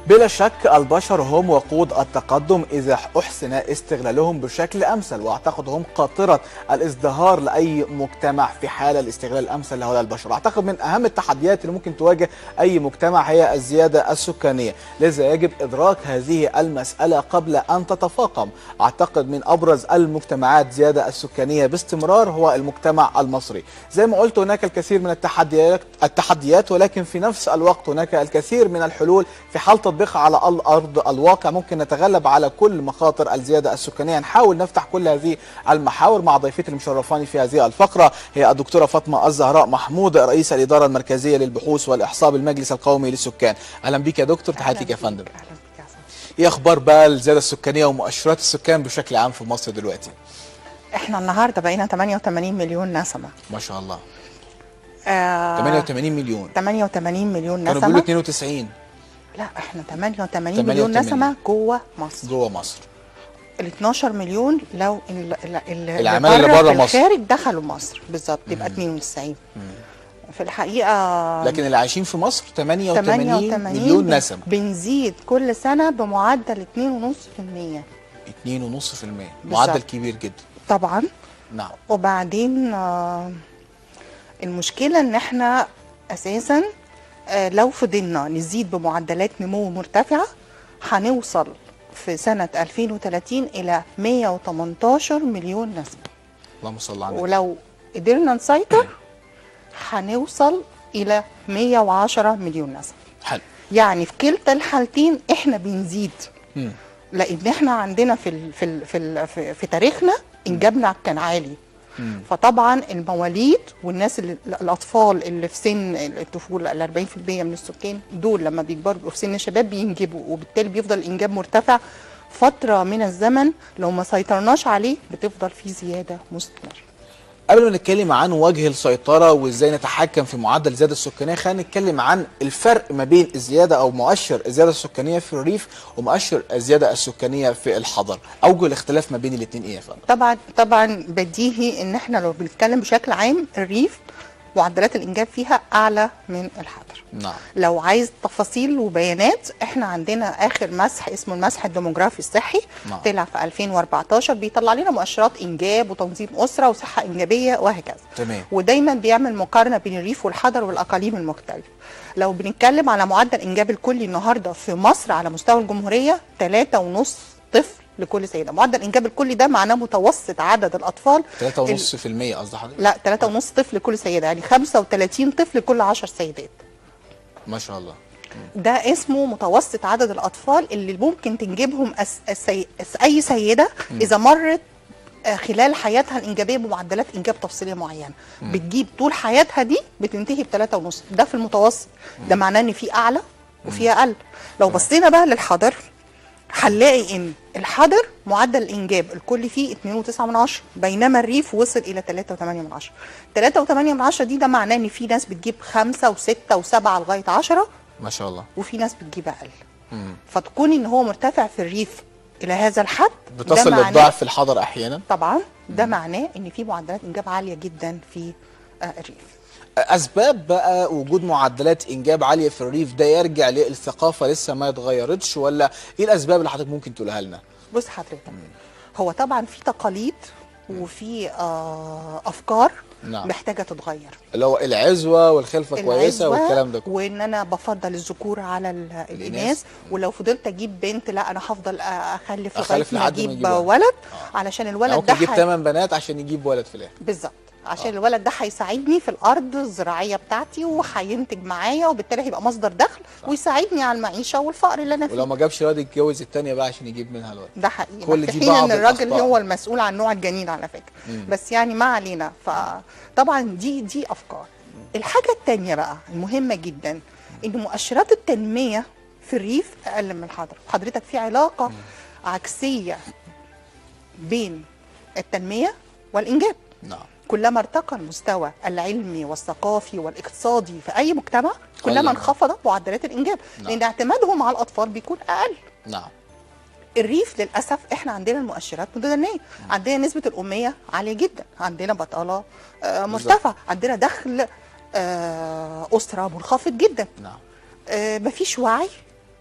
بلا شك البشر هم وقود التقدم إذا أحسن استغلالهم بشكل أمثل وأعتقد هم قاطرة الازدهار لأي مجتمع في حال الاستغلال الأمثل لهؤلاء البشر أعتقد من أهم التحديات اللي ممكن تواجه أي مجتمع هي الزيادة السكانية لذا يجب إدراك هذه المسألة قبل أن تتفاقم أعتقد من أبرز المجتمعات زيادة السكانية باستمرار هو المجتمع المصري زي ما قلت هناك الكثير من التحديات التحديات ولكن في نفس الوقت هناك الكثير من الحلول في حال تطبيقها على الارض الواقع ممكن نتغلب على كل مخاطر الزياده السكانيه نحاول نفتح كل هذه المحاور مع ضيفتي المشرفاني في هذه الفقره هي الدكتوره فاطمه الزهراء محمود رئيس الاداره المركزيه للبحوث والاحصاء بالمجلس القومي للسكان اهلا بك يا دكتور تحياتي لك يا فندم اهلا بك يا عصام. ايه اخبار بقى الزياده السكانيه ومؤشرات السكان بشكل عام في مصر دلوقتي احنا النهارده بقينا 88 مليون نسمه ما شاء الله آه 88 مليون 88 مليون كانوا بيقولوا نسمه 92 لا احنا 88 مليون 88. نسمه جوه مصر جوه مصر ال 12 مليون لو ال- ال- ال- العمالة اللي بره في مصر. الخارج دخلوا مصر بالظبط يبقى 92 في الحقيقه لكن اللي عايشين في مصر 88, 88 مليون بن- نسمه بنزيد كل سنه بمعدل 2.5% 2.5% معدل كبير جدا طبعا نعم وبعدين آه، المشكلة ان احنا اساسا آه، لو فضلنا نزيد بمعدلات نمو مرتفعة هنوصل في سنة 2030 إلى 118 مليون نسمة اللهم صل على النبي ولو قدرنا نسيطر هنوصل إلى 110 مليون نسمة حلو يعني في كلتا الحالتين احنا بنزيد مم. لان احنا عندنا في ال في ال في, ال في, في تاريخنا انجابنا كان عالي مم. فطبعا المواليد والناس اللي الاطفال اللي في سن الطفوله ال 40% من السكان دول لما بيكبروا بيبقوا في سن الشباب بينجبوا وبالتالي بيفضل الانجاب مرتفع فتره من الزمن لو ما سيطرناش عليه بتفضل في زياده مستمره قبل ما نتكلم عن وجه السيطرة وازاي نتحكم في معدل الزيادة السكانية خلينا نتكلم عن الفرق ما بين الزيادة او مؤشر الزيادة السكانية في الريف ومؤشر الزيادة السكانية في الحضر اوجه الاختلاف ما بين الاثنين ايه يا فندم طبعا طبعا بديهي ان احنا لو بنتكلم بشكل عام الريف معدلات الانجاب فيها اعلى من الحضر نعم لو عايز تفاصيل وبيانات احنا عندنا اخر مسح اسمه المسح الديموغرافي الصحي نعم. طلع في 2014 بيطلع لنا مؤشرات انجاب وتنظيم اسره وصحه انجابيه وهكذا تمام ودايما بيعمل مقارنه بين الريف والحضر والاقاليم المختلفه لو بنتكلم على معدل انجاب الكلي النهارده في مصر على مستوى الجمهوريه 3.5 طفل لكل سيده معدل الانجاب الكلي ده معناه متوسط عدد الاطفال 3.5% قصدي حضرتك لا 3.5 طفل لكل سيده يعني 35 طفل لكل 10 سيدات ما شاء الله ده اسمه متوسط عدد الاطفال اللي ممكن تنجبهم أس أس أس اي سيده اذا مرت آه، خلال حياتها الانجابيه بمعدلات انجاب تفصيليه معينه بتجيب طول حياتها دي بتنتهي بثلاثة ونص ده في المتوسط ده معناه ان في اعلى وفي اقل لو بصينا بقى للحضر هنلاقي ان الحضر معدل الانجاب الكلي فيه 2.9 من عشرة بينما الريف وصل الى 3.8 من عشرة 3.8 من عشرة دي ده معناه ان في ناس بتجيب 5 و6 و7 لغايه 10 ما شاء الله وفي ناس بتجيب اقل مم. فتكون ان هو مرتفع في الريف الى هذا الحد ده بتصل معناه- للضعف في الحضر احيانا طبعا ده معناه ان في معدلات انجاب عاليه جدا في آه، الريف اسباب بقى وجود معدلات انجاب عاليه في الريف ده يرجع للثقافه لسه ما اتغيرتش ولا ايه الاسباب اللي حضرتك ممكن تقولها لنا بص حضرتك هو طبعا في تقاليد وفي آه افكار نعم. محتاجه تتغير اللي هو العزوه والخلفه كويسه العزوة والكلام ده كله وان انا بفضل الذكور على ال- الإناث. الاناث ولو فضلت اجيب بنت لا انا هفضل اخلف أخلف لغايه ما لحد ما اجيب يجيب ولد. ولد آه. علشان يعني الولد ممكن ده يجيب حي- 8 بنات عشان يجيب ولد في الاخر بالظبط عشان آه. الولد ده هيساعدني في الارض الزراعيه بتاعتي وهينتج معايا وبالتالي هيبقى مصدر دخل ويساعدني على المعيشه والفقر اللي انا ولو فيه ما جابش الواد يتجوز الثانيه بقى عشان يجيب منها الولد ده حقيقي كل في دي حين بعض ان الراجل الأخطاء. هو المسؤول عن نوع الجنين على فكره مم. بس يعني ما علينا فطبعا دي دي افكار الحاجه الثانيه بقى المهمه جدا ان مؤشرات التنميه في الريف اقل من الحضر حضرتك في علاقه عكسيه بين التنميه والانجاب نعم كلما ارتقى المستوى العلمي والثقافي والاقتصادي في اي مجتمع قل. كلما انخفضت معدلات الانجاب نعم. لان اعتمادهم على الاطفال بيكون اقل نعم الريف للاسف احنا عندنا المؤشرات متدنيه عندنا نسبه الاميه عاليه جدا عندنا بطاله آه، بالظبط. مرتفع عندنا دخل آه، اسره منخفض جدا نعم آه، مفيش وعي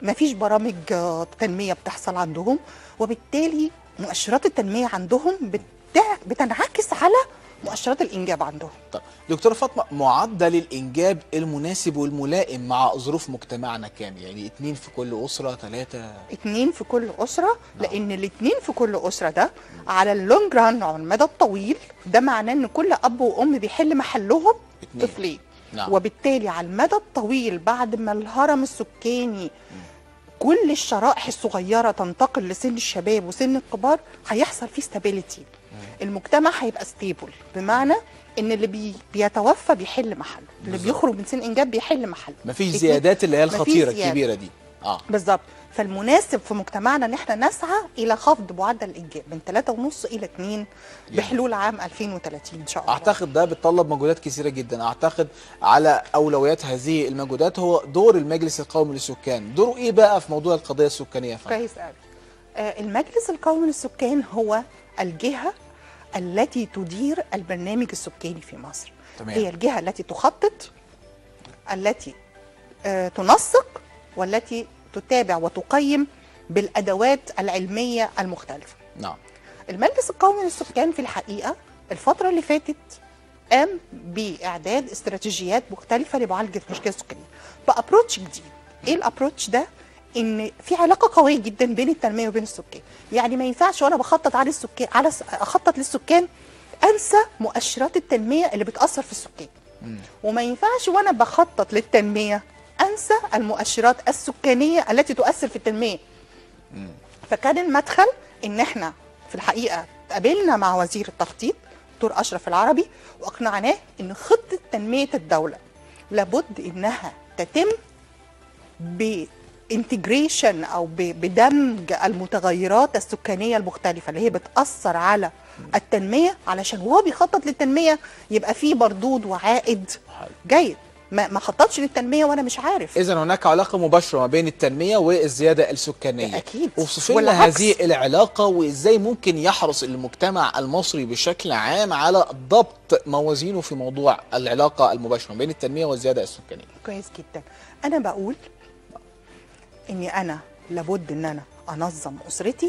مفيش برامج آه، تنميه بتحصل عندهم وبالتالي مؤشرات التنميه عندهم بتع- بتنعكس على مؤشرات الانجاب عندهم طب دكتوره فاطمه معدل الانجاب المناسب والملائم مع ظروف مجتمعنا كام يعني اتنين في كل اسره ثلاثه اتنين في كل اسره لان الاتنين في كل اسره ده على اللونج ران على المدى الطويل ده معناه ان كل اب وام بيحل محلهم اتنين. طفلين نعم. وبالتالي على المدى الطويل بعد ما الهرم السكاني كل الشرائح الصغيره تنتقل لسن الشباب وسن الكبار هيحصل فيه ستابيليتي المجتمع هيبقى ستيبل بمعنى ان اللي بي بيتوفى بيحل محله اللي بالظبط. بيخرج من سن انجاب بيحل محله مفيش اتنين- زيادات اللي هي مفيش الخطيره زيادة. الكبيره دي اه بالظبط فالمناسب في مجتمعنا ان احنا نسعى الى خفض معدل الانجاب من 3.5 الى 2 بحلول عام 2030 ان شاء الله اعتقد ده بيتطلب مجهودات كثيره جدا اعتقد على اولويات هذه المجهودات هو دور المجلس القومي للسكان دوره ايه بقى في موضوع القضيه السكانيه يا فندم كويس قوي آه، المجلس القومي للسكان هو الجهه التي تدير البرنامج السكاني في مصر تمام. هي الجهه التي تخطط التي آه، تنسق والتي تتابع وتقيم بالادوات العلميه المختلفه نعم المجلس القومي للسكان في الحقيقه الفتره اللي فاتت قام باعداد استراتيجيات مختلفه لمعالجه المشكله السكانيه بابروتش جديد ايه الابروتش ده ان في علاقه قويه جدا بين التنميه وبين السكان يعني ما ينفعش وانا بخطط على السكان على س- اخطط للسكان انسى مؤشرات التنميه اللي بتاثر في السكان وما ينفعش وانا بخطط للتنميه انسى المؤشرات السكانيه التي تؤثر في التنميه فكان المدخل ان احنا في الحقيقه تقابلنا مع وزير التخطيط دكتور اشرف العربي واقنعناه ان خطه تنميه الدوله لابد انها تتم بانتجريشن او ب- بدمج المتغيرات السكانيه المختلفه اللي هي بتاثر على التنميه علشان وهو بيخطط للتنميه يبقى فيه مردود وعائد حلو. جيد ما ما خططش للتنميه وانا مش عارف اذا هناك علاقه مباشره ما بين التنميه والزياده السكانيه أكيد. وصف لنا والعكس. هذه العلاقه وازاي ممكن يحرص المجتمع المصري بشكل عام على ضبط موازينه في موضوع العلاقه المباشره ما بين التنميه والزياده السكانيه كويس جدا انا بقول اني انا لابد ان انا انظم اسرتي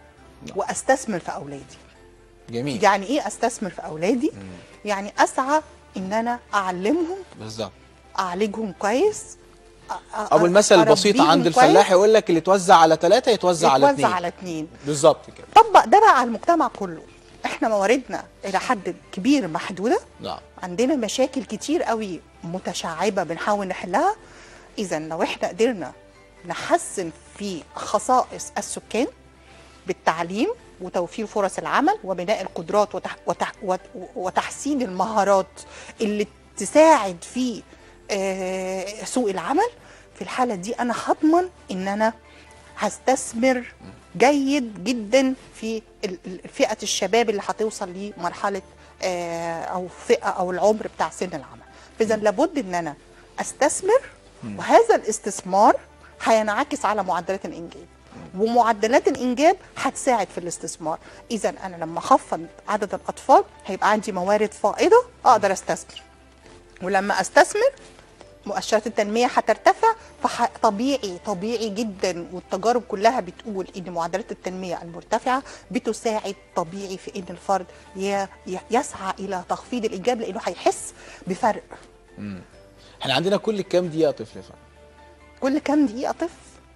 واستثمر في اولادي جميل يعني ايه استثمر في اولادي يعني اسعى ان انا اعلمهم بالظبط اعالجهم كويس أ- أ- او المثل البسيط أربيهم عند كويس، الفلاح يقول لك اللي توزع على ثلاثه يتوزع على يتوزع اثنين على اتنين بالظبط كده طبق ده بقى على المجتمع كله احنا مواردنا الى حد كبير محدوده نعم عندنا مشاكل كتير قوي متشعبه بنحاول نحلها اذا لو احنا قدرنا نحسن في خصائص السكان بالتعليم وتوفير فرص العمل وبناء القدرات وتح وتح وت- وتحسين المهارات اللي تساعد في آه، سوق العمل في الحاله دي انا هضمن ان انا هستثمر جيد جدا في ال- ال- فئه الشباب اللي هتوصل لمرحله آه، او فئه او العمر بتاع سن العمل فاذا لابد ان انا استثمر وهذا الاستثمار هينعكس على معدلات الانجاب ومعدلات الانجاب هتساعد في الاستثمار اذا انا لما اخفض عدد الاطفال هيبقى عندي موارد فائضه اقدر استثمر ولما استثمر مؤشرات التنميه هترتفع فطبيعي طبيعي جدا والتجارب كلها بتقول ان معدلات التنميه المرتفعه بتساعد طبيعي في ان الفرد ي- ي- يسعى الى تخفيض الانجاب لانه هيحس بفرق احنا عندنا كل كام دقيقه طفل يا فندم كل كام دقيقه طفل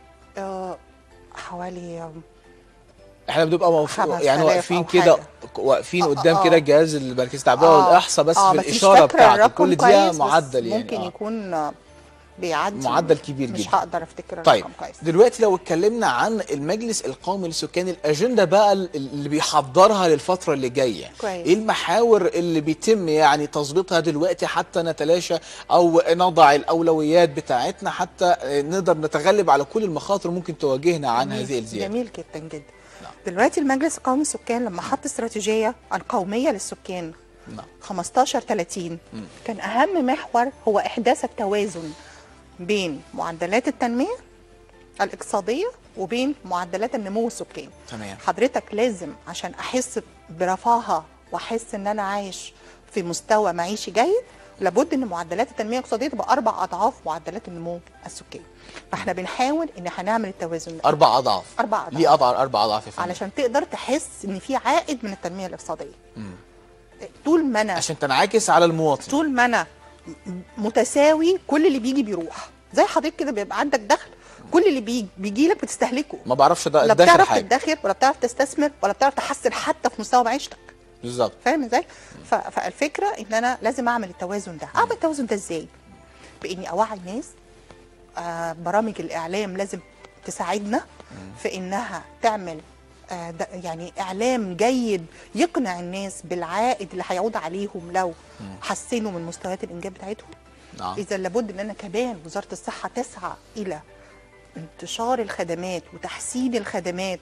آه حوالي آه، احنا بنبقى موف... خمس يعني آلاف واقفين أو كده حاجة. واقفين آه، قدام آه. كده الجهاز المركزي التعبئه آه، والاحصاء بس آه، في مش الاشاره فاكرة بتاعته الرقم كل دقيقه كويس، بس معدل يعني ممكن آه. يكون آه، بيعدي معدل كبير مش جدا. هقدر افتكر طيب الرقم كويس دلوقتي لو اتكلمنا عن المجلس القومي للسكان الاجنده بقى اللي بيحضرها للفتره اللي جايه كويس. ايه المحاور اللي بيتم يعني تظبيطها دلوقتي حتى نتلاشى او نضع الاولويات بتاعتنا حتى نقدر نتغلب على كل المخاطر ممكن تواجهنا عن جميل- هذه الزياده جميل جدا جدا نعم. دلوقتي المجلس القومي للسكان لما حط استراتيجيه القوميه للسكان نعم 15 30 كان اهم محور هو احداث التوازن بين معدلات التنميه الاقتصاديه وبين معدلات النمو السكاني تمام حضرتك لازم عشان احس برفاهه واحس ان انا عايش في مستوى معيشي جيد لابد ان معدلات التنميه الاقتصاديه تبقى اربع اضعاف معدلات النمو السكاني فاحنا بنحاول ان احنا نعمل التوازن ده اربع اضعاف اربع اضعاف ليه اضعف اربع اضعاف يا فندم علشان تقدر تحس ان في عائد من التنميه الاقتصاديه طول ما انا عشان تنعكس على المواطن طول ما انا م- متساوي كل اللي بيجي بيروح زي حضرتك كده بيبقى عندك دخل كل اللي بيجي بيجي لك بتستهلكه ما بعرفش ده لا داخل بتعرف حاجه تدخر ولا بتعرف تستثمر ولا بتعرف تحسن حتى في مستوى معيشتك بالظبط فاهم ازاي؟ ف- فالفكره ان انا لازم اعمل التوازن ده، اعمل التوازن ده ازاي؟ باني اوعي الناس آه برامج الاعلام لازم تساعدنا في انها تعمل آه ده يعني اعلام جيد يقنع الناس بالعائد اللي هيعود عليهم لو حسنوا من مستويات الانجاب بتاعتهم نعم اذا لابد ان انا كمان وزاره الصحه تسعى الى انتشار الخدمات وتحسين الخدمات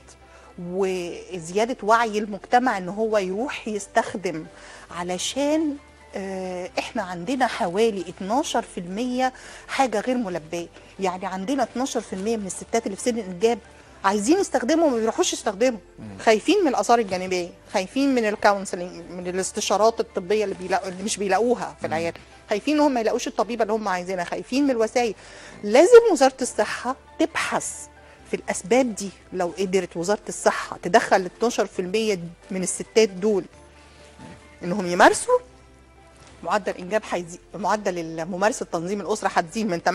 وزياده وعي المجتمع ان هو يروح يستخدم علشان آه، احنا عندنا حوالي 12% حاجه غير ملبيه يعني عندنا 12% من الستات اللي في سن الانجاب عايزين يستخدموا وما بيروحوش يستخدموا خايفين من الاثار الجانبيه خايفين من الكونسلنج من الاستشارات الطبيه اللي, بيلاقوا اللي مش بيلاقوها في العياده خايفين ان هم ما يلاقوش الطبيبه اللي هم عايزينها خايفين من الوسائل لازم وزاره الصحه تبحث في الاسباب دي لو قدرت وزاره الصحه تدخل 12% من الستات دول انهم يمارسوا معدل انجاب هيزيد معدل ممارسه تنظيم الاسره هتزيد من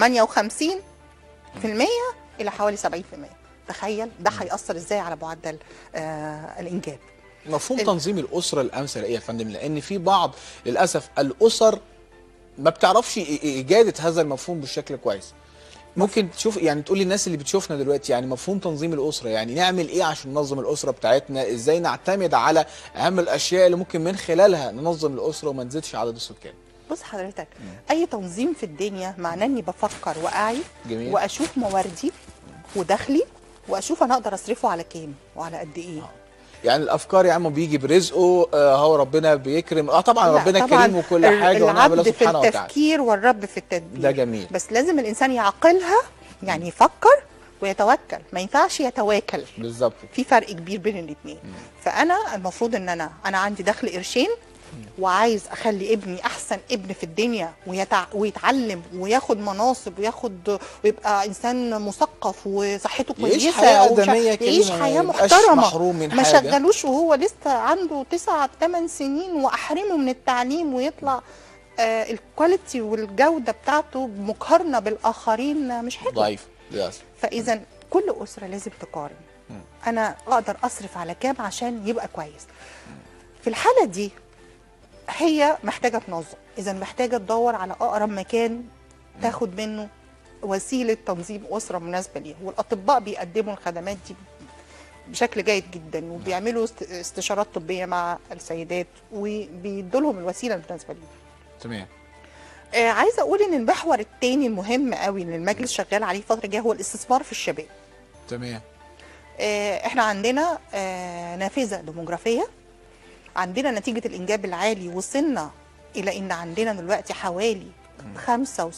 58% الى حوالي 70% تخيل ده هيأثر ازاي على معدل آه الانجاب مفهوم ال- تنظيم الاسره الامثل ايه يا فندم لان في بعض للاسف الاسر ما بتعرفش إ- إ- اجاده هذا المفهوم بالشكل كويس ممكن تشوف يعني تقول للناس اللي بتشوفنا دلوقتي يعني مفهوم تنظيم الاسره يعني نعمل ايه عشان ننظم الاسره بتاعتنا ازاي نعتمد على اهم الاشياء اللي ممكن من خلالها ننظم الاسره وما نزيدش عدد السكان بص حضرتك اي تنظيم في الدنيا معناه اني بفكر واعي جميل. واشوف مواردي ودخلي واشوف انا اقدر اصرفه على كام وعلى قد ايه يعني الافكار يا عم بيجي برزقه آه هو ربنا بيكرم اه طبعا لا، ربنا طبعاً كريم وكل ال- حاجه ونعم الله العبد في سبحانه وتعالى التفكير والرب في التدبير ده جميل. بس لازم الانسان يعقلها يعني يفكر ويتوكل ما ينفعش يتواكل بالظبط في فرق كبير بين الاثنين فانا المفروض ان انا انا عندي دخل قرشين وعايز اخلي ابني احسن ابن في الدنيا ويتع... ويتعلم وياخد مناصب وياخد ويبقى انسان مثقف وصحته يعيش كويسه حياة ومش- آدمية يعيش كريمة، حياه ما يبقاش محترمه محروم من ما حاجة. شغلوش وهو لسه عنده تسعة ثمان سنين واحرمه من التعليم ويطلع آه الكواليتي والجوده بتاعته مقارنه بالاخرين مش حلوه ضعيف للاسف فاذا كل اسره لازم تقارن انا اقدر اصرف على كام عشان يبقى كويس في الحاله دي هي محتاجه تنظم اذا محتاجه تدور على اقرب مكان تاخد منه وسيله تنظيم اسره مناسبه ليها والاطباء بيقدموا الخدمات دي بشكل جيد جدا وبيعملوا است- استشارات طبيه مع السيدات وبيدوا لهم الوسيله المناسبه ليهم تمام آه عايزه اقول ان المحور الثاني المهم قوي اللي المجلس شغال عليه الفتره الجايه هو الاستثمار في الشباب تمام آه، احنا عندنا آه، نافذه ديموغرافيه عندنا نتيجه الانجاب العالي وصلنا الى ان عندنا دلوقتي حوالي 65%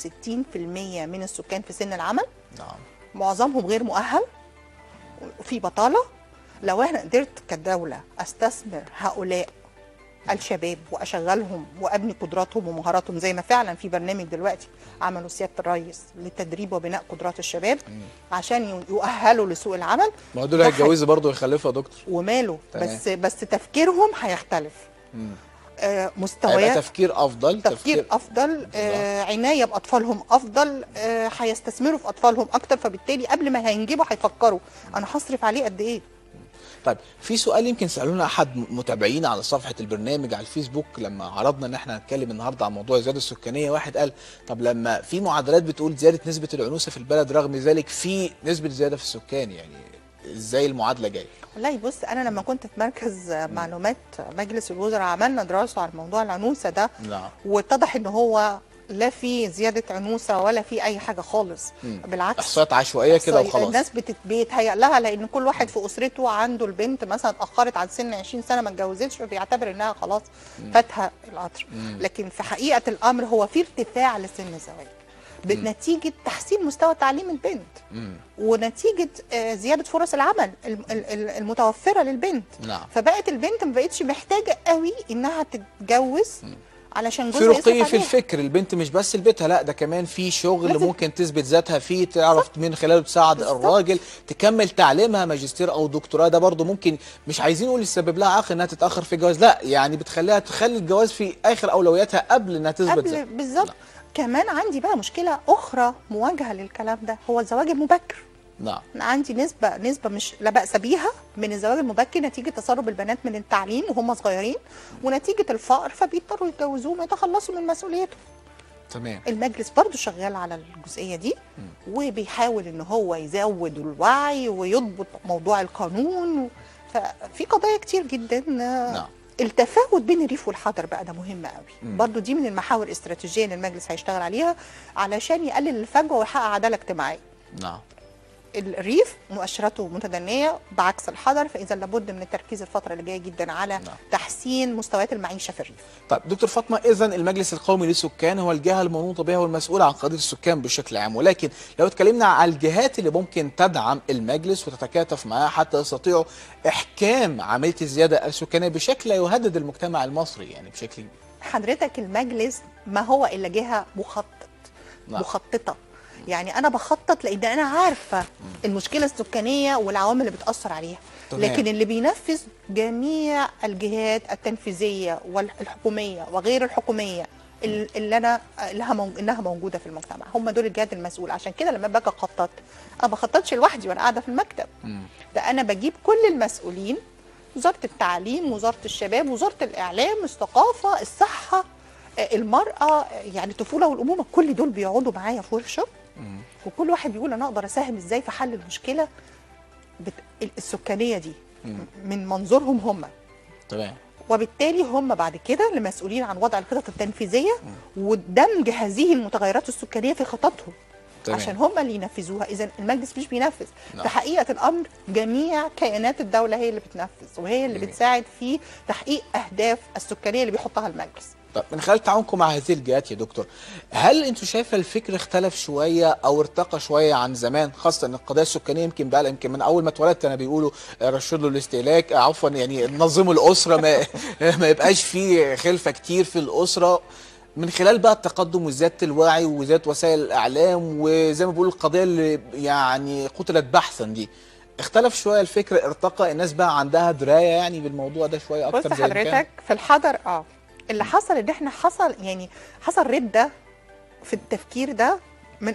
من السكان في سن العمل نعم معظمهم غير مؤهل وفي بطاله لو احنا قدرت كدوله استثمر هؤلاء الشباب واشغلهم وابني قدراتهم ومهاراتهم زي ما فعلا في برنامج دلوقتي عمله سياده الرئيس لتدريب وبناء قدرات الشباب عشان يؤهلوا لسوق العمل ما هو دول ده هيتجوزوا برضه ويخلفوا يا دكتور وماله تمام. بس بس تفكيرهم هيختلف آه هيبقى مستويات تفكير افضل تفكير افضل آه عنايه باطفالهم افضل آه هيستثمروا في اطفالهم اكتر فبالتالي قبل ما هينجبوا هيفكروا انا هصرف عليه قد ايه طيب في سؤال يمكن سالونا احد متابعينا على صفحه البرنامج على الفيسبوك لما عرضنا ان احنا هنتكلم النهارده عن موضوع الزياده السكانيه واحد قال طب لما في معدلات بتقول زياده نسبه العنوسه في البلد رغم ذلك في نسبه زياده في السكان يعني ازاي المعادله جايه والله بص انا لما كنت في مركز آه، معلومات مجلس الوزراء عملنا دراسه على موضوع العنوسه ده نعم واتضح ان هو لا في زياده عنوسه ولا في اي حاجه خالص مم. بالعكس احصائيات عشوائيه كده إحصائي- وخلاص الناس بتت- بيتهيأ لها لان كل واحد في اسرته عنده البنت مثلا اتاخرت عن سن 20 سنه ما اتجوزتش فبيعتبر انها خلاص فاتها القطر لكن في حقيقه الامر هو في ارتفاع لسن الزواج بنتيجه تحسين مستوى تعليم البنت مم. ونتيجه آه، زياده فرص العمل الم- ال- ال- المتوفره للبنت نعم فبقت البنت ما بقتش محتاجه قوي انها تتجوز علشان في جزء يصرف رقي في عليها. الفكر البنت مش بس لبيتها لا ده كمان في شغل لازم- ممكن تثبت ذاتها فيه تعرف من خلاله تساعد بالظبط. الراجل تكمل تعليمها ماجستير او دكتوراه ده برضه ممكن مش عايزين نقول يسبب لها عائق انها تتاخر في الجواز لا يعني بتخليها تخلي الجواز في اخر اولوياتها قبل انها تثبت قبل ذاتها بالظبط كمان عندي بقى مشكله اخرى مواجهه للكلام ده هو الزواج المبكر نعم أنا عندي نسبة نسبة مش لا بأس بيها من الزواج المبكر نتيجة تسرب البنات من التعليم وهم صغيرين ونتيجة الفقر فبيضطروا يتجوزوهم ويتخلصوا من مسؤوليتهم تمام المجلس برضو شغال على الجزئية دي وبيحاول ان هو يزود الوعي ويضبط موضوع القانون و... ففي قضايا كتير جدا آه، نعم. التفاوت بين الريف والحضر بقى ده مهم قوي برضو دي من المحاور الاستراتيجية اللي المجلس هيشتغل عليها علشان يقلل الفجوة ويحقق عدالة اجتماعية نعم الريف مؤشراته متدنيه بعكس الحضر فاذا لابد من التركيز الفتره اللي جايه جدا على نعم. تحسين مستويات المعيشه في الريف طيب دكتور فاطمه اذا المجلس القومي للسكان هو الجهه المنوطه بها والمسؤوله عن قضيه السكان بشكل عام ولكن لو اتكلمنا على الجهات اللي ممكن تدعم المجلس وتتكاتف معاه حتى يستطيعوا احكام عمليه الزياده السكانيه بشكل لا يهدد المجتمع المصري يعني بشكل حضرتك المجلس ما هو الا جهه مخطط نعم. مخططه يعني انا بخطط لان انا عارفه المشكله السكانيه والعوامل اللي بتاثر عليها تمام. لكن اللي بينفذ جميع الجهات التنفيذيه والحكوميه وغير الحكوميه ال- اللي انا لها مو- انها موجوده في المجتمع هم دول الجهات المسؤوله عشان كده لما باجي اخطط انا ما بخططش لوحدي وانا قاعده في المكتب ده انا بجيب كل المسؤولين وزاره التعليم وزاره الشباب وزاره الاعلام الثقافه الصحه آه، المراه آه، يعني الطفوله والامومه كل دول بيقعدوا معايا في ورشه وكل واحد بيقول انا اقدر اساهم ازاي في حل المشكله بت... السكانيه دي من منظورهم هم تمام وبالتالي هم بعد كده اللي مسؤولين عن وضع الخطط التنفيذيه ودمج هذه المتغيرات السكانيه في خططهم تمام. عشان هم اللي ينفذوها اذا المجلس مش بينفذ نعم. في حقيقه الامر جميع كيانات الدوله هي اللي بتنفذ وهي اللي جميل. بتساعد في تحقيق اهداف السكانيه اللي بيحطها المجلس طب من خلال تعاونكم مع هذه الجهات يا دكتور هل انتوا شايفه الفكر اختلف شويه او ارتقى شويه عن زمان خاصه ان القضايا السكانيه يمكن بقى يمكن من اول ما اتولدت انا بيقولوا رشدوا الاستهلاك عفوا يعني نظموا الاسره ما ما يبقاش في خلفه كتير في الاسره من خلال بقى التقدم وزياده الوعي وزياده وسائل الاعلام وزي ما بيقولوا القضيه اللي يعني قتلت بحثا دي اختلف شويه الفكر ارتقى الناس بقى عندها درايه يعني بالموضوع ده شويه اكتر بص زي اللي كان. حضرتك في الحضر اه اللي حصل ان احنا حصل يعني حصل رده في التفكير ده من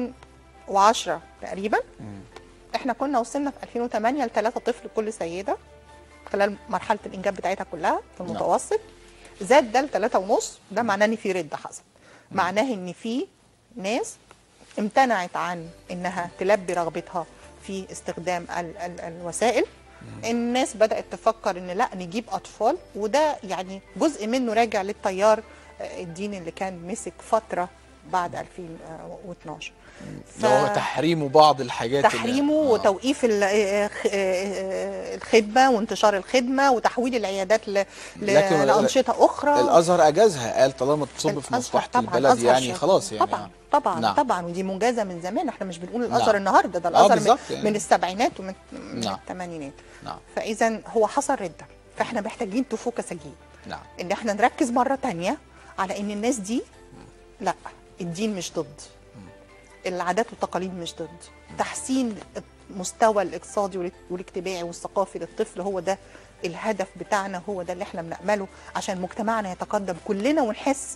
2010 تقريبا احنا كنا وصلنا في 2008 لثلاثة طفل كل سيده خلال مرحله الانجاب بتاعتها كلها في نعم. المتوسط زاد ده لثلاثة ونص ده معناه ان في رده حصل معناه ان في ناس امتنعت عن انها تلبي رغبتها في استخدام ال ال الوسائل الناس بدات تفكر ان لا نجيب اطفال وده يعني جزء منه راجع للتيار آه، الديني اللي كان مسك فتره بعد 2012 ف- اللي هو تحريم بعض الحاجات اللي- تحريمه آه. وتوقيف ال- آه، خ- آه، الخدمه وانتشار الخدمه وتحويل العيادات ل- ل- لكن لانشطه اخرى الازهر اجازها قال طالما تصب في الأزهر مصلحه طبعاً، البلد الأزهر يعني شغال. خلاص يعني طبعا آه. طبعا نعم. طبعا ودي منجزه من زمان احنا مش بنقول الازهر نعم. النهارده ده آه، الازهر بالظبط من, يعني. من السبعينات ومن من نعم. الثمانينات نعم فاذا هو حصل رده فاحنا محتاجين تفوكس اجين نعم ان احنا نركز مره تانية على ان الناس دي لا الدين مش ضد العادات والتقاليد مش ضد تحسين المستوى الاقتصادي والاج- والاجتماعي والثقافي للطفل هو ده الهدف بتاعنا هو ده اللي احنا بنأمله عشان مجتمعنا يتقدم كلنا ونحس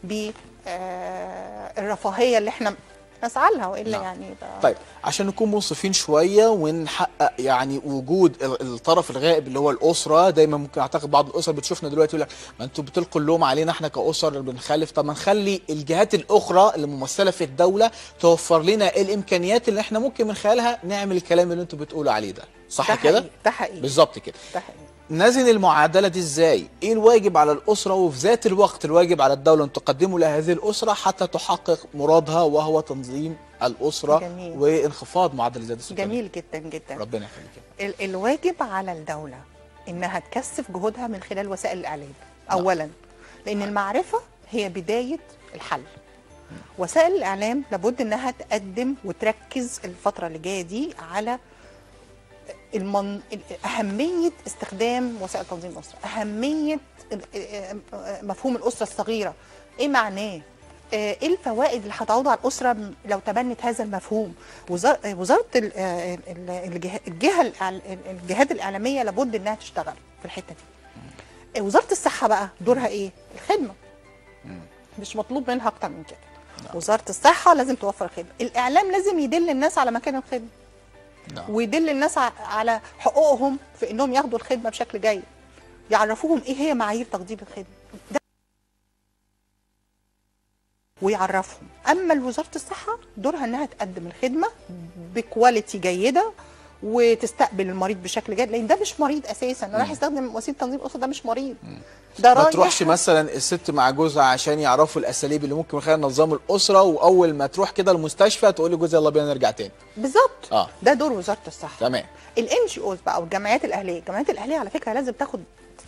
بالرفاهيه اللي احنا نسعى لها والا نعم. يعني يبقى طيب عشان نكون منصفين شويه ونحقق يعني وجود ال- الطرف الغائب اللي هو الاسره دايما ممكن اعتقد بعض الاسر بتشوفنا دلوقتي يقول لك ما انتوا بتلقوا اللوم علينا احنا كاسر اللي بنخلف طب ما نخلي الجهات الاخرى اللي ممثله في الدوله توفر لنا الامكانيات اللي احنا ممكن من خلالها نعمل الكلام اللي انتوا بتقولوا عليه ده صح ده كده حقيقي ده حقيقي بالظبط كده ده حقيقي نزن المعادله دي ازاي ايه الواجب على الاسره وفي ذات الوقت الواجب على الدوله ان تقدمه لهذه الاسره حتى تحقق مرادها وهو تنظيم الاسره جميل. وانخفاض معدل الزياده السكانيه جميل جدا جدا ربنا يخليك ال- الواجب على الدولة إنها تكثف جهودها من خلال وسائل الإعلام أولا لأن المعرفة هي بداية الحل وسائل الإعلام لابد إنها تقدم وتركز الفترة اللي جاية دي على المن... ال- اهميه استخدام وسائل تنظيم الاسره اهميه ال- آه، آه، مفهوم الاسره الصغيره ايه معناه آه، ايه الفوائد اللي هتعود على الاسره م- لو تبنت هذا المفهوم وزار- آه، وزاره ال- آه، ال- الجه- الجهه الإعل- الجهات الاعلاميه لابد انها تشتغل في الحته دي آه، وزاره الصحه بقى دورها ايه الخدمه مش مطلوب منها اكتر من كده وزاره الصحه لازم توفر الخدمه الاعلام لازم يدل الناس على مكان الخدمه نعم. ويدل الناس ع- على حقوقهم في انهم ياخدوا الخدمه بشكل جيد يعرفوهم ايه هي معايير تقديم الخدمه ده ويعرفهم اما وزاره الصحه دورها انها تقدم الخدمه بكواليتي جيده وتستقبل المريض بشكل جيد لان ده مش مريض اساسا اللي رايح يستخدم وسيله تنظيم الاسره ده مش مريض ده ما رايح تروحش مثلا الست مع جوزها عشان يعرفوا الاساليب اللي ممكن من خلال نظام الاسره واول ما تروح كده المستشفى تقول لجوزها يلا بينا نرجع تاني بالظبط اه ده دور وزاره الصحه تمام الان جي اوز بقى والجمعيات الاهليه الجمعيات الاهليه على فكره لازم تاخد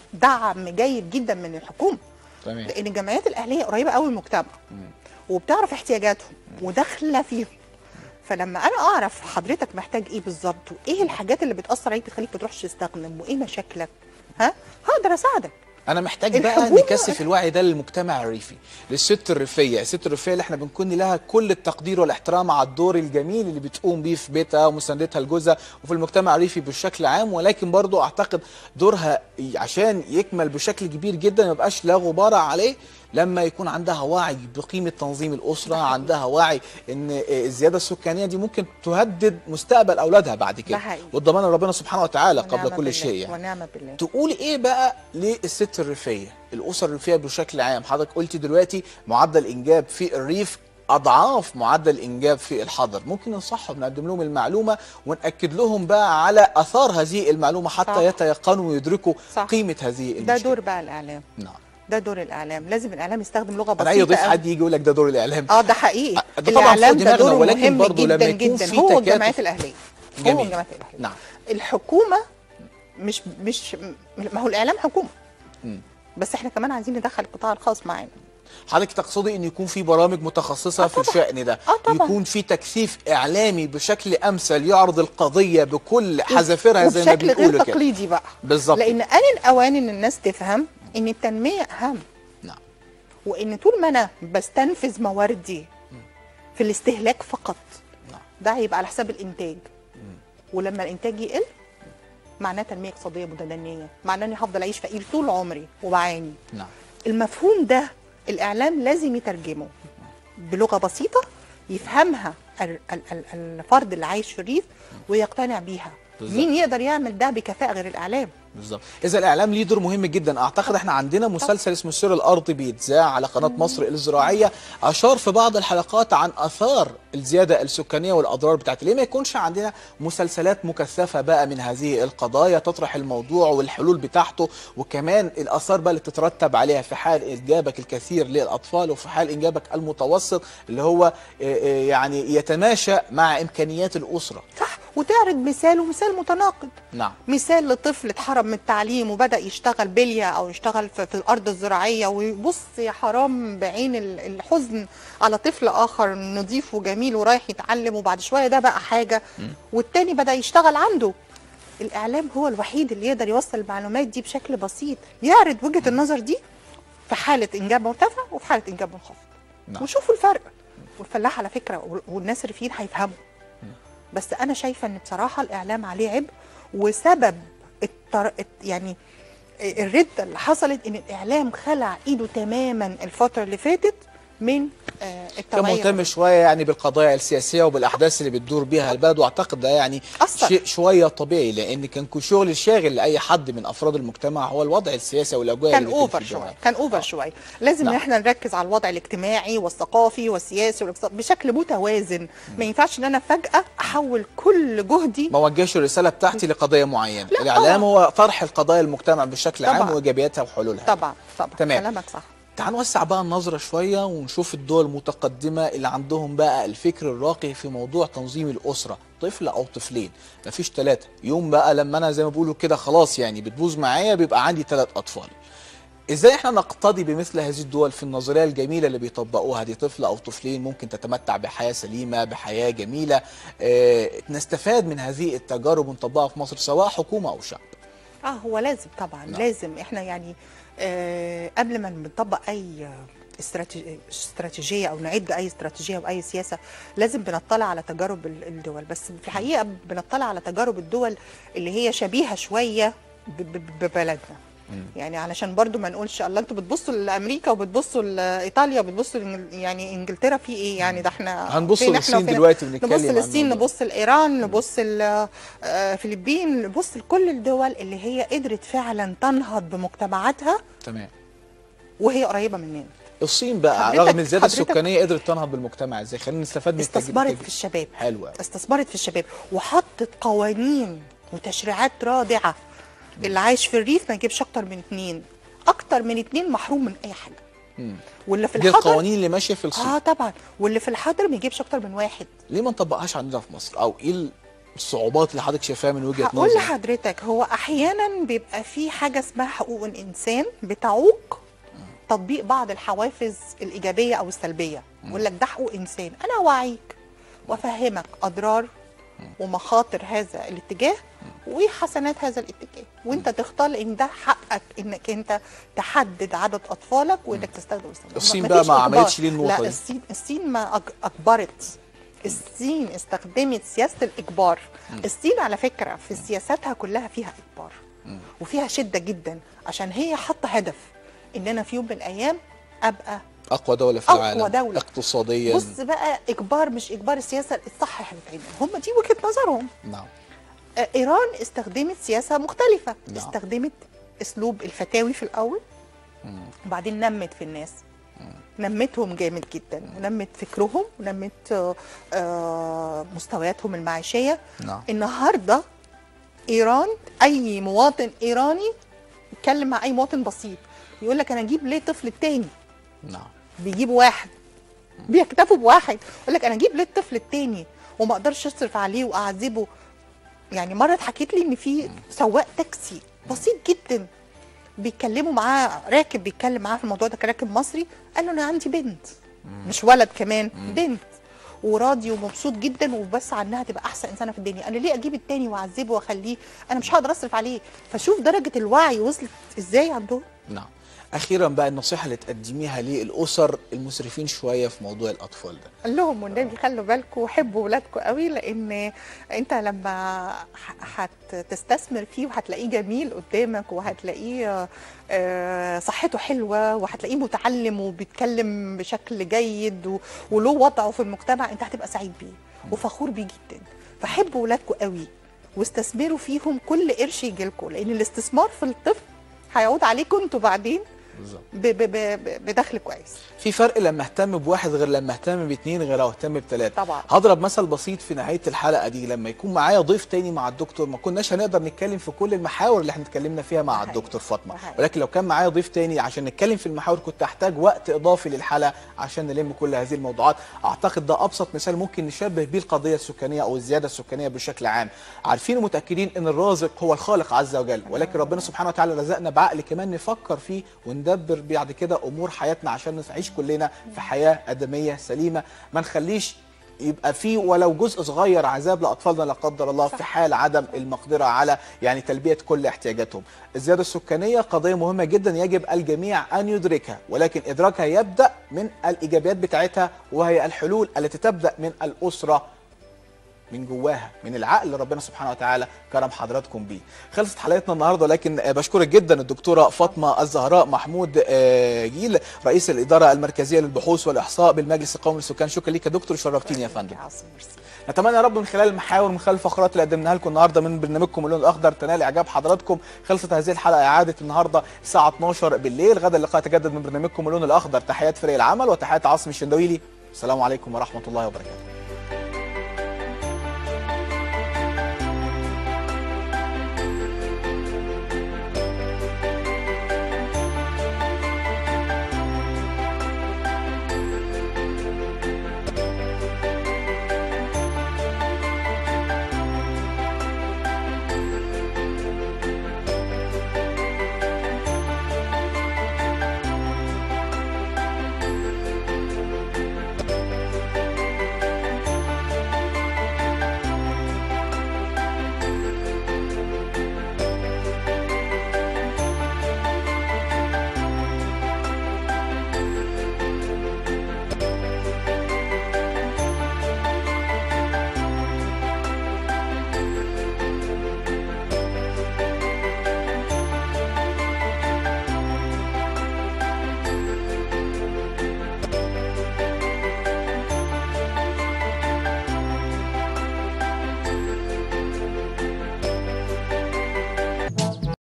دعم جيد جدا من الحكومه تمام لان الجمعيات الاهليه قريبه قوي من المجتمع وبتعرف احتياجاتهم وداخله فيهم فلما انا اعرف حضرتك محتاج ايه بالظبط وايه الحاجات اللي بتاثر عليك تخليك ما تروحش تستخدم وايه مشاكلك ها هقدر اساعدك انا محتاج بقى الحكومة- نكثف الوعي ده للمجتمع الريفي للست الريفيه الست الريفيه اللي احنا بنكون لها كل التقدير والاحترام على الدور الجميل اللي بتقوم بيه في بيتها ومساندتها لجوزها وفي المجتمع الريفي بشكل عام ولكن برضو اعتقد دورها عشان يكمل بشكل كبير جدا ما يبقاش لا غبار عليه لما يكون عندها وعي بقيمه تنظيم الاسره عندها وعي ان الزياده السكانيه دي ممكن تهدد مستقبل اولادها بعد كده ده حقيقي. والضمان ربنا سبحانه وتعالى قبل ونعم كل بالله. شيء يعني. ونعم بالله تقولي ايه بقى للست الريفيه الاسر الريفيه بشكل عام حضرتك قلتي دلوقتي معدل انجاب في الريف اضعاف معدل الانجاب في الحضر ممكن ننصحهم نقدم لهم المعلومه وناكد لهم بقى على اثار هذه المعلومه حتى صح. يتيقنوا ويدركوا صح. قيمه هذه المشكله ده دور بقى الاعلام نعم ده دور الاعلام لازم الاعلام يستخدم لغه انا اي بسيطه ضيف قوي. حد يجي يقول لك ده دور الاعلام اه ده حقيقي ده طبعاً فوق الاعلام ده دماغنا، دوره ولكن مهم برضه لما جدا يكون جدا في هو تكاتف- الجمعيات الاهليه هو جميل. الجمعيات الاهليه نعم الحكومه مش مش ما هو الاعلام حكومه مم. بس احنا كمان عايزين ندخل القطاع الخاص معانا حضرتك تقصدي ان يكون في برامج متخصصه آه في طبعاً. الشان ده آه طبعاً. يكون في تكثيف اعلامي بشكل امثل يعرض القضيه بكل حذافيرها زي ما وبشكل غير بيقولوا كده تقليدي بقى بالظبط لان آن الاوان ان الناس تفهم ان التنميه اهم نعم وان طول ما انا بستنفذ مواردي في الاستهلاك فقط نعم. ده هيبقى على حساب الانتاج ولما الانتاج يقل معناه تنميه اقتصاديه متدنيه معناه اني هفضل اعيش فقير طول عمري وبعاني نعم المفهوم ده الاعلام لازم يترجمه بلغه بسيطه يفهمها ال- ال- ال- الفرد اللي عايش في الريف ويقتنع بيها بالظبط. مين يقدر يعمل ده بكفاءه غير الاعلام بالظبط اذا الاعلام ليه دور مهم جدا اعتقد احنا عندنا مسلسل اسمه السر الارضي بيتذاع على قناه مصر الزراعيه اشار في بعض الحلقات عن اثار الزياده السكانيه والاضرار بتاعت ليه ما يكونش عندنا مسلسلات مكثفه بقى من هذه القضايا تطرح الموضوع والحلول بتاعته وكمان الاثار بقى اللي تترتب عليها في حال انجابك الكثير للاطفال وفي حال انجابك المتوسط اللي هو آه، آه، يعني يتماشى مع امكانيات الاسره صح وتعرض مثال ومثال متناقض نعم مثال لطفل اتحرم من التعليم وبدا يشتغل بليه او يشتغل في, في الارض الزراعيه ويبص يا حرام بعين ال- الحزن على طفل اخر نظيف وجميل ورايح يتعلم وبعد شويه ده بقى حاجه والتاني بدا يشتغل عنده الاعلام هو الوحيد اللي يقدر يوصل المعلومات دي بشكل بسيط يعرض وجهه النظر دي في حاله انجاب مرتفع وفي حاله انجاب منخفض نعم. وشوفوا الفرق والفلاح على فكره وال- والناس الريفيين هيفهموا بس انا شايفه ان بصراحه الاعلام عليه عبء وسبب التر... يعني الرده اللي حصلت ان الاعلام خلع ايده تماما الفتره اللي فاتت من آه، كان التوعيه مهتم شويه يعني بالقضايا السياسيه وبالاحداث اللي بتدور بيها البلد واعتقد ده يعني أثر. شيء شويه طبيعي لان كان كل شغل شاغل لاي حد من افراد المجتمع هو الوضع السياسي والاجواء كان اللي بيكون اوفر في شويه الجامعة. كان اوفر شويه لازم نعم. ان احنا نركز على الوضع الاجتماعي والثقافي والسياسي والاقتصادي بشكل متوازن ما ينفعش ان انا فجاه احول كل جهدي ما وجهش الرساله بتاعتي لقضيه معينه لا الاعلام طبعاً. هو طرح القضايا المجتمع بشكل عام طبعاً. وايجابياتها وحلولها طبعا طبعا تمام. كلامك صح تعال نوسع بقى النظرة شوية ونشوف الدول المتقدمة اللي عندهم بقى الفكر الراقي في موضوع تنظيم الأسرة طفل أو طفلين مفيش ثلاثة يوم بقى لما أنا زي ما بيقولوا كده خلاص يعني بتبوظ معايا بيبقى عندي ثلاث أطفال ازاي احنا نقتدي بمثل هذه الدول في النظريه الجميله اللي بيطبقوها دي طفل او طفلين ممكن تتمتع بحياه سليمه بحياه جميله اه نستفاد من هذه التجارب ونطبقها في مصر سواء حكومه او شعب اه هو لازم طبعا نعم. لازم احنا يعني آه قبل ما بنطبق اي استراتيجي- استراتيجيه او نعد اي استراتيجيه او اي سياسه لازم بنطلع على تجارب ال- الدول بس في الحقيقه بنطلع على تجارب الدول اللي هي شبيهه شويه ب- ب- ببلدنا يعني علشان برضو ما نقولش الله انتوا بتبصوا لامريكا وبتبصوا لايطاليا وبتبصوا لإنجل- يعني انجلترا في ايه يعني ده احنا هنبص فين احنا للصين وفين- دلوقتي بنتكلم نبص عن للصين الموضوع. نبص لايران نبص الفلبين نبص لكل الدول اللي هي قدرت فعلا تنهض بمجتمعاتها تمام وهي قريبه مننا الصين بقى حضرتك- رغم الزياده حضرتك- السكانيه قدرت تنهض بالمجتمع ازاي خلينا نستفاد من التجربة استثمرت دي. في الشباب حلوه استثمرت في الشباب وحطت قوانين وتشريعات رادعه اللي عايش في الريف ما يجيبش اكتر من اتنين اكتر من اتنين محروم من اي حاجه مم. واللي في دي الحضر القوانين اللي ماشيه في الصين اه طبعا واللي في الحضر ما يجيبش اكتر من واحد ليه ما نطبقهاش عندنا في مصر او ايه الصعوبات اللي حضرتك شايفاها من وجهه هقول نظرك لحضرتك هو احيانا بيبقى في حاجه اسمها حقوق الانسان بتعوق تطبيق بعض الحوافز الايجابيه او السلبيه يقول لك ده حقوق انسان انا اوعيك وافهمك اضرار ومخاطر هذا الاتجاه وحسنات هذا الاتجاه وانت تختار ان ده حقك انك انت تحدد عدد اطفالك وانك تستخدم السلام الصين مفيش بقى ما إجبار. عملتش ليه النقطة لا دي؟ الصين الصين ما أج- اجبرت الصين استخدمت سياسه الاجبار الصين على فكره في سياساتها كلها فيها اجبار وفيها شده جدا عشان هي حاطه هدف ان انا في يوم من الايام ابقى اقوى دوله في أقوى العالم دولة. اقتصاديا بص بقى اجبار مش اجبار السياسه الصح هتتعمل هم دي وجهه نظرهم نعم آه، ايران استخدمت سياسه مختلفه نعم. استخدمت اسلوب الفتاوي في الاول وبعدين نمت في الناس نمتهم جامد جدا ونمت فكرهم ونمت آه، آه، مستوياتهم المعيشيه نعم النهارده ايران اي مواطن ايراني يتكلم مع اي مواطن بسيط يقول لك انا اجيب ليه طفل التاني نعم بيجيبوا واحد بيكتفوا بواحد يقول لك انا اجيب ليه الطفل التاني وما اقدرش اصرف عليه واعذبه يعني مره اتحكيت لي ان في سواق تاكسي بسيط جدا بيتكلموا معاه راكب بيتكلم معاه في الموضوع ده كراكب مصري قال له انا عندي بنت مش ولد كمان بنت وراضي ومبسوط جدا وبس عنها تبقى احسن انسانه في الدنيا انا ليه اجيب التاني واعذبه واخليه انا مش هقدر اصرف عليه فشوف درجه الوعي وصلت ازاي عندهم نعم اخيرا بقى النصيحه اللي تقدميها للاسر المسرفين شويه في موضوع الاطفال ده قال لهم والنبي خلوا بالكم وحبوا ولادكم قوي لان انت لما ح- هتستثمر فيه وهتلاقيه جميل قدامك وهتلاقيه آه، صحته حلوه وهتلاقيه متعلم وبيتكلم بشكل جيد و- وله وضعه في المجتمع انت هتبقى سعيد بيه وفخور بيه جدا فحبوا ولادكم قوي واستثمروا فيهم كل قرش يجيلكم لان الاستثمار في الطفل هيعود عليكم انتوا بعدين بالظبط ب- ب- ب- بدخل كويس في فرق لما اهتم بواحد غير لما اهتم باثنين غير لو اهتم بثلاثه طبعا. هضرب مثل بسيط في نهايه الحلقه دي لما يكون معايا ضيف تاني مع الدكتور ما كناش هنقدر نتكلم في كل المحاور اللي احنا اتكلمنا فيها مع ده حقيقي. الدكتور فاطمه ده حقيقي. ولكن لو كان معايا ضيف تاني عشان نتكلم في المحاور كنت احتاج وقت اضافي للحلقه عشان نلم كل هذه الموضوعات اعتقد ده ابسط مثال ممكن نشبه بيه القضيه السكانيه او الزياده السكانيه بشكل عام عارفين ومتاكدين ان الرازق هو الخالق عز وجل ولكن ربنا سبحانه وتعالى رزقنا بعقل كمان نفكر فيه وندبر بعد كده امور حياتنا عشان نعيش كلنا في حياه ادميه سليمه ما نخليش يبقى في ولو جزء صغير عذاب لاطفالنا لا قدر الله في حال عدم المقدره على يعني تلبيه كل احتياجاتهم. الزياده السكانيه قضيه مهمه جدا يجب الجميع ان يدركها ولكن ادراكها يبدا من الايجابيات بتاعتها وهي الحلول التي تبدا من الاسره من جواها من العقل اللي ربنا سبحانه وتعالى كرم حضراتكم بيه خلصت حلقتنا النهارده لكن آه، بشكرك جدا الدكتوره فاطمه الزهراء محمود آه، جيل رئيس الاداره المركزيه للبحوث والاحصاء بالمجلس القومي للسكان شكرا ليك يا دكتور شرفتيني يا فندم يا عاصم ميرسي نتمنى يا رب من خلال المحاور من خلال الفقرات اللي قدمناها لكم النهارده من برنامجكم اللون الاخضر تنال اعجاب حضراتكم خلصت هذه الحلقه اعاده النهارده الساعه 12 بالليل غدا اللقاء يتجدد من برنامجكم اللون الاخضر تحيات فريق العمل وتحيات عاصم الشندويلي السلام عليكم ورحمه الله وبركاته